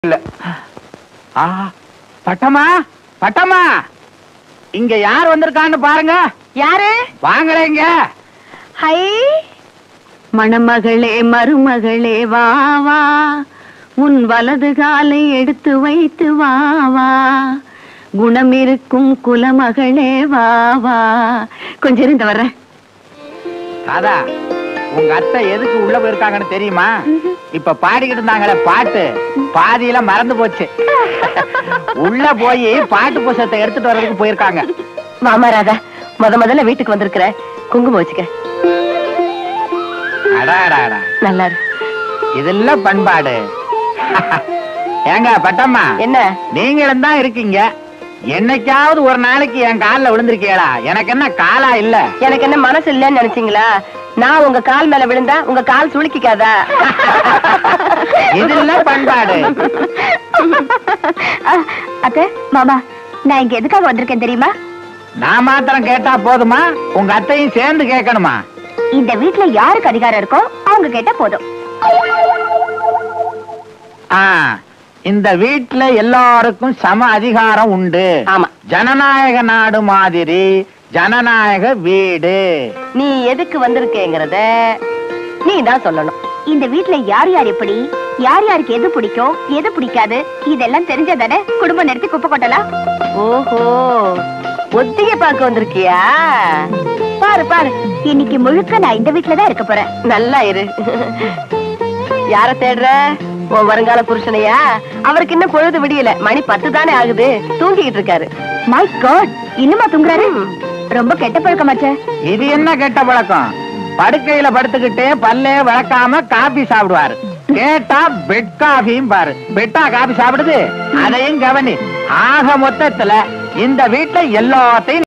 இல்ல ஆ பட்டமா பட்டமா இங்க யார் வந்திருக்கான்னு பாருங்க யாரு வாங்களே இங்க ஹை மணமகளே மருமகளே வா வா உன் வலது காலை எடுத்து வைத்து வா வா குணமிருக்கும் குலமகளே வா வா கொஞ்சம் இருந்து வர்றேன் ராதா உங்க அத்தை எதுக்கு உள்ள போயிருக்காங்கன்னு தெரியுமா இப்ப பாடிக்கிட்டு இருந்தாங்களே பாட்டு பாதியில மறந்து போச்சு உள்ள போய் பாட்டு புஸ்தகத்தை எடுத்துட்டு வர்றதுக்கு போயிருக்காங்க மாமா ராதா முத முதல்ல வீட்டுக்கு வந்திருக்கிற குங்குமம் வச்சுக்க அடாடாடா நல்லா இரு. இதெல்லாம் பண்பாடு ஏங்க பட்டம்மா என்ன நீங்களும் தான் இருக்கீங்க என்னைக்காவது ஒரு நாளைக்கு என் கால்ல விழுந்திருக்கீங்களா எனக்கு என்ன காலா இல்ல எனக்கு என்ன மனசு இல்லைன்னு நினைச்சீங்களா நான் உங்க கால் மேல விழுந்தா உங்க கால் சுளுக்கிக்காதா இதெல்லாம் பண்பாடு அத்தை மாமா நான் இங்க எதுக்காக வந்திருக்கேன் தெரியுமா நான் மாத்திரம் கேட்டா போதுமா உங்க அத்தையும் சேர்ந்து கேட்கணுமா இந்த வீட்ல யாருக்கு அதிகாரம் இருக்கோ அவங்க கேட்டா போதும் ஆ இந்த வீட்ல எல்லாருக்கும் சம அதிகாரம் உண்டு ஆமா ஜனநாயக நாடு மாதிரி ஜனநாயக வீடு நீ எதுக்கு வந்திருக்கேங்கிறத நீ தான் சொல்லணும் இந்த வீட்ல யார் யார் எப்படி யார் யாருக்கு எது பிடிக்கும் எது பிடிக்காது இதெல்லாம் தெரிஞ்சதானே குடும்பம் நிறுத்தி குப்பை கொட்டலாம் ஓஹோ ஒத்திகை பார்க்க வந்திருக்கியா பாரு பாரு இன்னைக்கு முழுக்க நான் இந்த வீட்ல தான் இருக்க போறேன் நல்லா இரு யார தேடுற உன் வருங்கால புருஷனையா அவருக்கு இன்னும் பொழுது விடியல மணி பத்து தானே ஆகுது தூங்கிக்கிட்டு இருக்காரு மை காட் இன்னுமா தூங்குறாரு ரொம்ப கெட்ட பழக்கமாச்சே இது என்ன கெட்ட பழக்கம் படுக்கையில படுத்துக்கிட்டே பல்லே விளக்காம காபி சாப்பிடுவாரு கேட்டா பெட் காபியும் பாரு பெட்டா காபி சாப்பிடுது அதையும் கவனி ஆக மொத்தத்துல இந்த வீட்டுல எல்லாத்தையும்